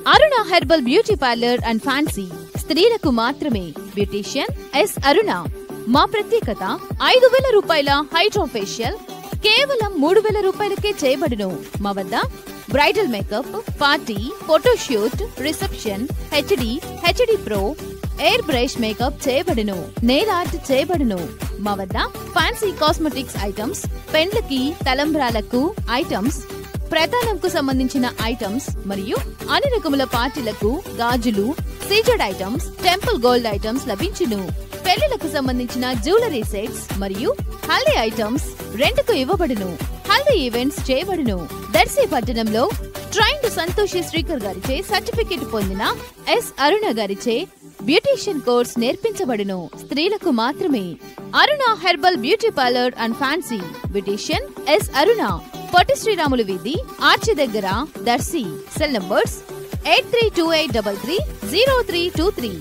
Aruna herbal beauty parlour and fancy స్త్రీలకు మాత్రమే beautician S అరుణ మా ప్రత్యేకత ఐదు వేల రూపాయల హైడ్రో ఫేషియల్ కేవలం మూడు వేల రూపాయలకే చేయబడును మా వద్ద bridal makeup party photoshoot reception HD HD pro airbrush makeup చేయబడును నెయిల్ ఆర్ట్ చేయబడును మా వద్ద ఫ్యాన్సీ కాస్మెటిక్స్ ఐటమ్స్ పెండ్లకి తలంబ్రాలకు ఐటమ్స్ ప్రధానంకు సంబంధించిన ఐటమ్స్ మరియు అన్ని రకముల పార్టీలకు గాజులు CZ items temple gold items లభించును పెళ్లిలకు సంబంధించిన జ్యువెలరీ సెట్స్ మరియు హల్దీ ఐటమ్స్ రెంట్కు ఇవ్వబడును హల్దీ ఈవెంట్స్ చేయబడును దర్శి పట్టణంలో ట్రైన్డ్ సంతోషి శ్రీకర్ గారిచే సర్టిఫికెట్ పొందిన ఎస్ అరుణ గారిచే బ్యూటీషియన్ కోర్స్ నేర్పించబడును స్త్రీలకు మాత్రమే Aruna herbal beauty parlour and fancy beautician S Aruna Potti Sriramulu వీధి ఆర్చి దగ్గర Darsi cell numbers eight three two eight double three zero three two three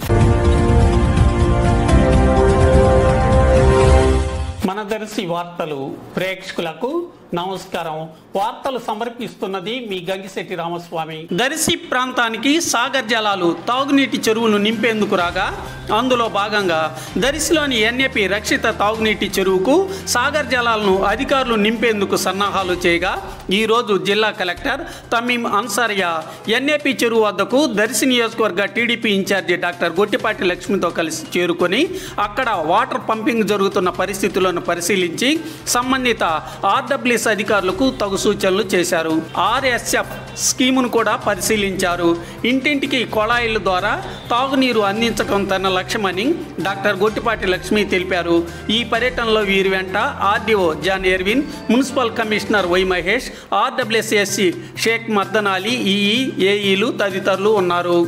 మన దర్శి వార్తలు ప్రేక్షకులకు నమస్కారం వార్తలు సమర్పిస్తున్నది మీ గంగిశెట్టి రామస్వామి దర్శి ప్రాంతానికి సాగర్ జలాలు తాగునీటి చెరువును నింపేందుకు రాగా అందులో భాగంగా దర్శిలోని ఎన్ఏపి రక్షిత తాగునీటి చెరువుకు సాగర్ జలాలను అధికారులు నింపేందుకు సన్నాహాలు చేయగా ఈరోజు జిల్లా కలెక్టర్ తమీం అన్సారియా ఎన్ఏపి చెరువు వద్దకు దర్శి నియోజకవర్గ టీడీపీ ఇన్ఛార్జి డాక్టర్ గొట్టిపాటి లక్ష్మితో కలిసి చేరుకొని అక్కడ వాటర్ పంపింగ్ జరుగుతున్న పరిస్థితులను పరిశీలించి సంబంధిత ఆర్డబ్ల్యూఎస్ అధికారులకు తగు సూచనలు చేశారు ఆర్ఎస్ఎఫ్ స్కీమును కూడా పరిశీలించారు ఇంటింటికి కొళాయిల ద్వారా తాగునీరు అందించడం తన లక్ష్యమని డాక్టర్ గొట్టిపాటి లక్ష్మి తెలిపారు ఈ పర్యటనలో వీరి వెంట RDO John Erwin municipal commissioner Y Mahesh RWSSC Sheikh Mardan Ali EE ఏఈలు తదితరులు ఉన్నారు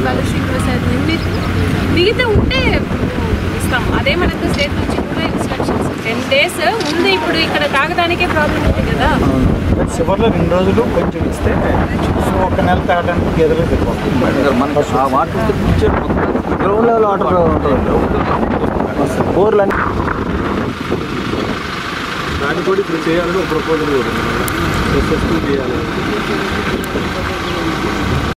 ఇవాళ శ్రీప్రసాద్ మిగతా మిగతా ఉంటే ఇస్తాం అదే మనకు స్టేట్ నుంచి కూడా ఇన్స్ట్రక్షన్స్ టెన్ డేస్ ఉంది ఇప్పుడు ఇక్కడ తాగడానికే ప్రాబ్లం ఉంది కదా చివరిలో రెండు రోజులు కొంచెం ఇస్తే సో ఒక నెల తాగడానికి గెదలు సరిపోతుంది మనకి ఆ water picture ground level water ఉంటుంది బోర్లు అన్ని దాన్ని కూడా ఇప్పుడు చేయాలని ఒక ప్రపోజల్ కూడా ఉంది ఎస్ఎస్టీ చేయాలి